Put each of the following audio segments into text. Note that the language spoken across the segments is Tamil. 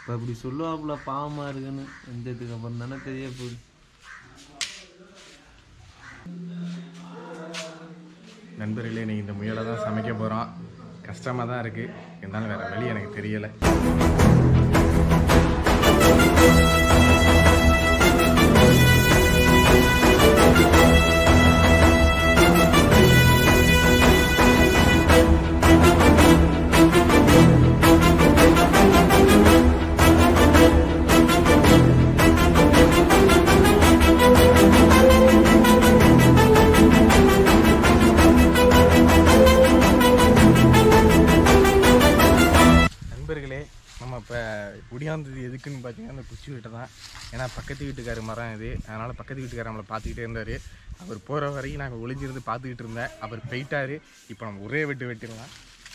இப்போ இப்படி சொல்லுவாப்புல பாவமாக இருக்குன்னு வெந்ததுக்கு அப்புறம் தானே தெரிய போகுது நண்பர்களே இன்னைக்கு இந்த முயலை தான் சமைக்க போகிறோம் கஷ்டமாக தான் இருக்குது இருந்தாலும் வேறு வழி எனக்கு தெரியலை நண்பர்களே நம்ம இப்போ ஒடியாந்தது எதுக்குன்னு பார்த்தீங்கன்னா அந்த குச்சி வீட்டை தான் ஏன்னா பக்கத்து வீட்டுக்கார மரம் இது அதனால் பக்கத்து வீட்டுக்காரர் நம்மளை பார்த்துக்கிட்டே இருந்தார் அவர் போகிற வரைக்கும் நாங்கள் ஒளிஞ்சிருந்து பார்த்துக்கிட்டு இருந்தேன் அவர் போயிட்டாரு இப்போ நம்ம ஒரே வெட்டு வெட்டிடலாம்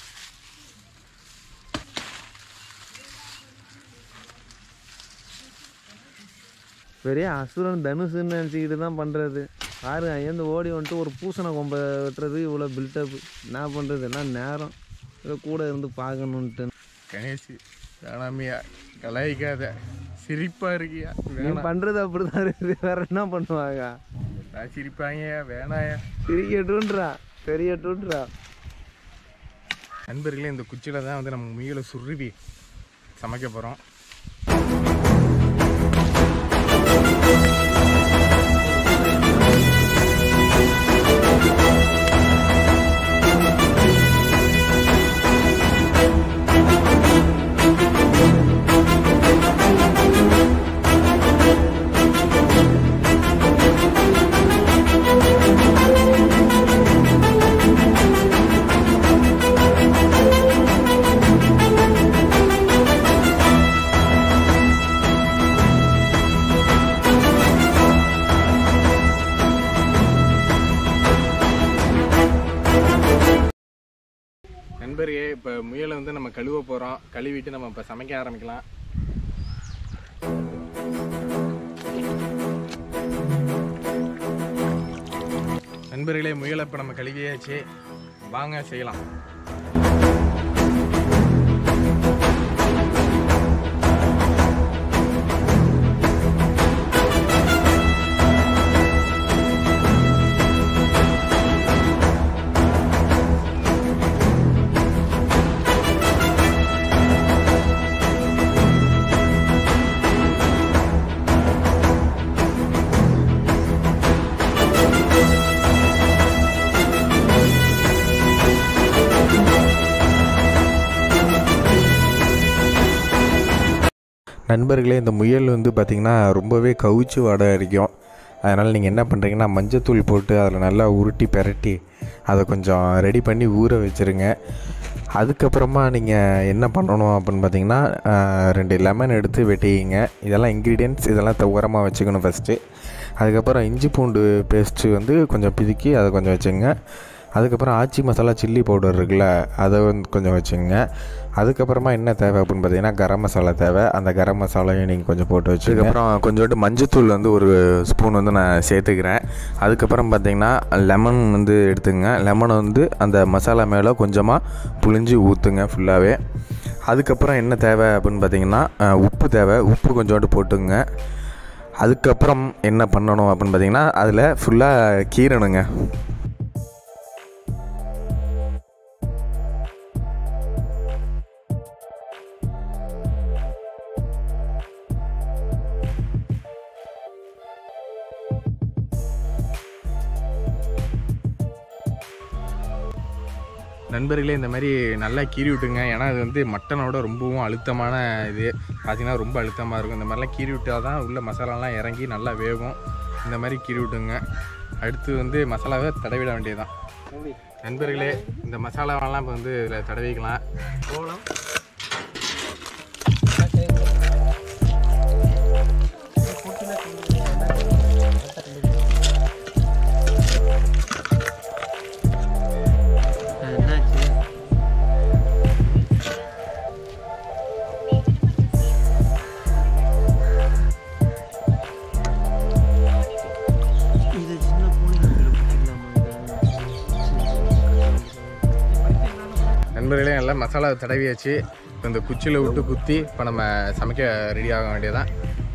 பெரிய அசுரன் தனுசுன்னு நினச்சிக்கிட்டு தான் பண்ணுறது பாருங்க ஏந்து ஓடி வந்துட்டு ஒரு பூசணை கொம்பை வெட்டுறது இவ்வளோ பில்டப் என்ன பண்ணுறது எல்லாம் நேரம் ஏதோ கூட இருந்து பார்க்கணுன்ட்டு கணேஷ் வேணாமியா கலாய்க்காத சிரிப்பாக இருக்கியா நீ வேணாம் பண்ணுறது அப்படி தான் இருக்குது வேற என்ன பண்ணுவாங்க நான் சிரிப்பாங்கயா வேணாயா சிரிக்கட்டுன்றா தெரியட்டுன்றா நண்பர்களே இந்த குச்சியில் தான் வந்து நம்ம முயலை சுருவி சமைக்க போகிறோம் நண்பர்களே இப்போ முயலை வந்து நம்ம கழுவ போகிறோம் கழுவிட்டு நம்ம இப்போ சமைக்க ஆரம்பிக்கலாம் நண்பர்களே முயலை இப்போ நம்ம கழுவியாச்சு வாங்க செய்யலாம் நண்பர்களே இந்த முயல் வந்து பார்த்திங்கன்னா ரொம்பவே கவுச்சு வாடை அடிக்கும் அதனால் நீங்கள் என்ன பண்ணுறீங்கன்னா மஞ்சத்தூள் போட்டு அதில் நல்லா உருட்டி பெரட்டி அதை கொஞ்சம் ரெடி பண்ணி ஊற வச்சுருங்க அதுக்கப்புறமா நீங்கள் என்ன பண்ணணும் அப்படின்னு பார்த்தீங்கன்னா ஆஹ், ரெண்டு லெமன் எடுத்து வெட்டிக்கிங்க இதெல்லாம் இன்க்ரீடியன்ட்ஸ் இதெல்லாம் த- உரமா வச்சுக்கணும் ஃபஸ்ட்டு அதுக்கப்புறம் இஞ்சி பூண்டு பேஸ்ட்டு வந்து கொஞ்சம் பிதுக்கி அதை கொஞ்சம் வச்சுங்க அதுக்கப்புறம் ஆச்சி மசாலா சில்லி பவுடர் இருக்குல்ல அதை வந்து கொஞ்சம் வச்சுங்க அதுக்கப்புறமா என்ன தேவை அப்படின்னு பார்த்தீங்கன்னா கரம் மசாலா தேவை அந்த கரம் மசாலாவையும் நீங்கள் கொஞ்சம் போட்டு வச்சு அதுக்கப்புறம் கொஞ்சோண்டு மஞ்சத்தூள் வந்து ஒரு ஸ்பூன் வந்து நான் சேர்த்துக்கிறேன் அதுக்கப்புறம் பார்த்தீங்கன்னா லெமன் வந்து எடுத்துங்க லெமனை வந்து அந்த மசாலா மேலே கொஞ்சமாக புழிஞ்சு ஊற்றுங்க ஃபுல்லாகவே அதுக்கப்புறம் என்ன தேவை அப்படின்னு பார்த்தீங்கன்னா அஹ், உப்பு தேவை உப்பு கொஞ்சோண்டு போட்டுங்க அதுக்கப்புறம் என்ன பண்ணணும் அப்படின்னு பார்த்தீங்கன்னா அதில் ஃபுல்லாக கீரணுங்க நண்பர்களே இந்த மாதிரி நல்லா கீறி விட்டுங்க ஏன்னா இது வந்து மட்டனோட ரொம்பவும் அழுத்தமான இது பார்த்தீங்கன்னா ரொம்ப அழுத்தமாக இருக்கும் இந்த மாதிரிலாம் கீறி விட்டால் தான் உள்ள மசாலாலாம் இறங்கி நல்லா வேகும் இந்த மாதிரி கீறி விட்டுங்க அடுத்து வந்து மசாலாவை தடவிட வேண்டியதுதான் நண்பர்களே இந்த மசாலாவெல்லாம் இப்போ வந்து இதில் தடவிக்கலாம் என்னாச்சு இது சின்ன பூனை நண்பர்களே நல்லா மசாலா தடவியாச்சு இப்போ இந்த குச்சியில் விட்டு குத்தி இப்போ நம்ம சமைக்க ரெடி ஆக வேண்டியதான்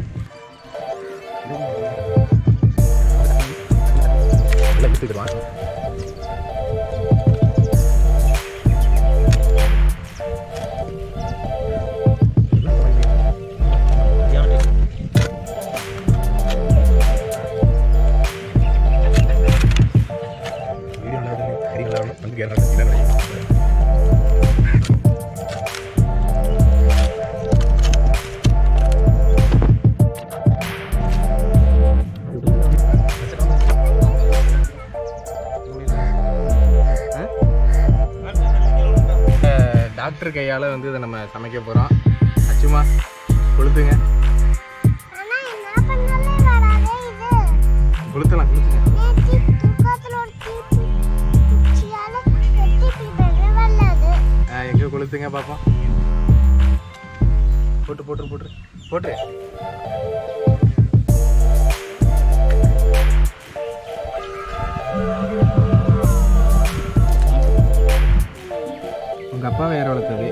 நல்லா குத்திக்கலாம் டாக்டர் கையால் வந்து இதை நம்ம சமைக்க போகிறோம் அச்சுமா கொளுத்துங்க ஆனா என்ன பண்ணாலும் வராதே இது கொளுத்தலாம் கொளுத்துங்க நேத்தி தூக்கத்துல ஒரு தீ குச்சியால வெட்டி இப்படி வரலாது எங்கே கொளுத்துங்க பார்ப்போம் போட்டு போட்டு போட்டு போட்டு உங்கள் அப்பா வேற வளர்த்தது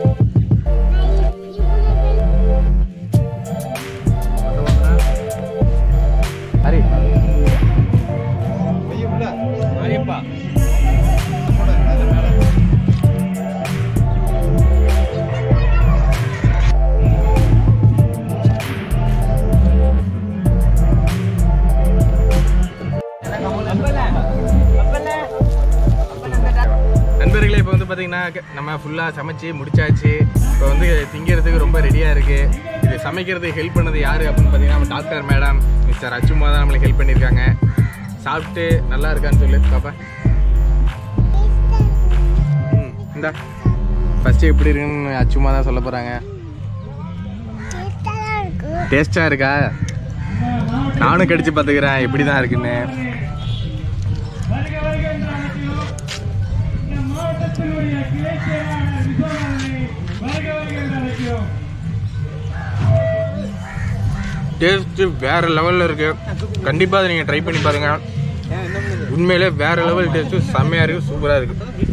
ஹரி நண்பர்களே இப்போ வந்து பார்த்தீங்கன்னா க- நம்ம ஃபுல்லாக சமைச்சு முடிச்சாச்சு இப்போ வந்து திங்கிறதுக்கு ரொம்ப ரெடியாக இருக்குது இது சமைக்கிறதுக்கு ஹெல்ப் பண்ணது யார் அப்படின்னு பார்த்தீங்கன்னா நம்ம டாக்டர் மேடம் மிஸ்டர் அச்சுமா தான் நம்மளுக்கு ஹெல்ப் பண்ணியிருக்காங்க சாப்பிட்டு நல்லா இருக்கான்னு சொல்லு பாப்பா ம் இந்தா ஃபஸ்ட்டு எப்படி இருக்குன்னு அச்சுமா தான் சொல்ல போகிறாங்க டேஸ்டா இருக்கு டேஸ்ட்டாக இருக்கா நானும் கடிச்சு பார்த்துக்கிறேன் எப்படி தான் இருக்குன்னு டேஸ்ட்டு வேற லெவலில் இருக்கு கண்டிப்பாக அதை நீங்கள் ட்ரை பண்ணி பாருங்க உண்மையிலே வேற லெவல் டேஸ்ட்டு செம்மையாக இருக்கு சூப்பராக இருக்கு